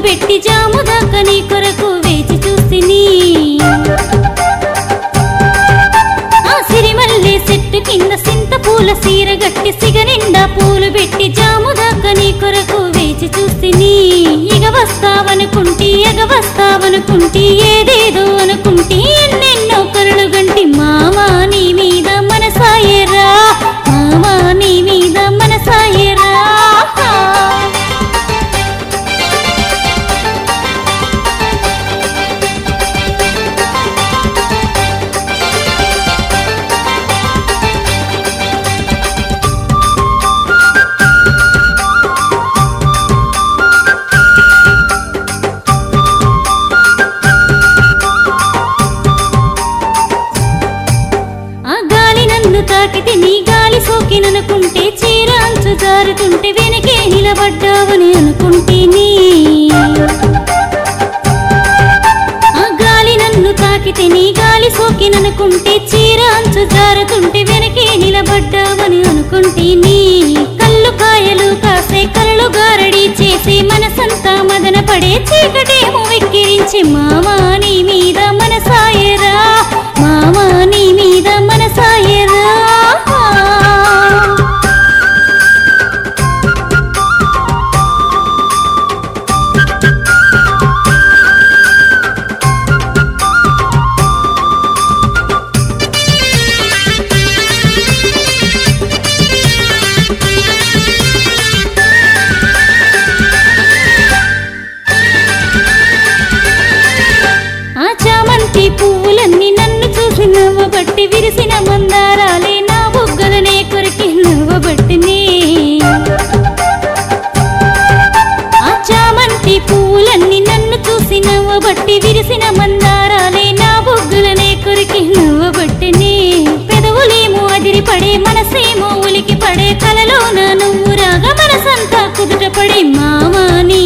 పెట్టి జాము దాకా నీ కొరకు వేచి చూసిని ఆ సిరిమల్లె చెట్టు కింద సింత పూల సీర గట్టి సిగ నిండా పూలు పెట్టి జాము దాకా నీ కొరకు వేచి చూసిని ఇగ వస్తావనుకుంటి ఎగ వస్తావనుకుంటి ఏదేదో అనుకుంటి ఎన్నెన్నో కరులు గంటి మామా నీ మీద మనసాయరా మామా నీ మీద మనసాయరా ఆ గాలి నన్ను తాకితే నీ గాలి సోకిననుకుంటే చీర అంచు జారుతుంటే వెనకే నిలబడ్డావని అనుకుంటేని ఆ గాలి నన్ను తాకితే నీ గాలి సోకిననుకుంటే చీర అంచు జారుతుంటే వెనకే నిలబడ్డావని అనుకుంటేని కళ్ళు కాయలు కాసే కళ్ళు గారడి చేసి మనసంతా మదన పడే చీకటేమో వెక్కిరించి మామా నీ మీద మనసాయరా మామా నీ మీద మనసాయరా ఆ చామంతి పువ్వులన్నీ నన్ను చూసి నవ్వబట్టి విరిసిన మందారాలే నా బొగ్గలనే కొరికి నవ్వబట్టినే ఆ చామంతి పువ్వులన్నీ నన్ను చూసి నవ్వబట్టి విరిసిన మందారాలే నా బొగ్గలనే కొరికి నవ్వబట్టినే పెదవులేమో అదిరి పడే మనసేమో ఉలికి పడే కలలో నా నువ్వు రాగా మనసంతా కుదుట పడే మామా నీ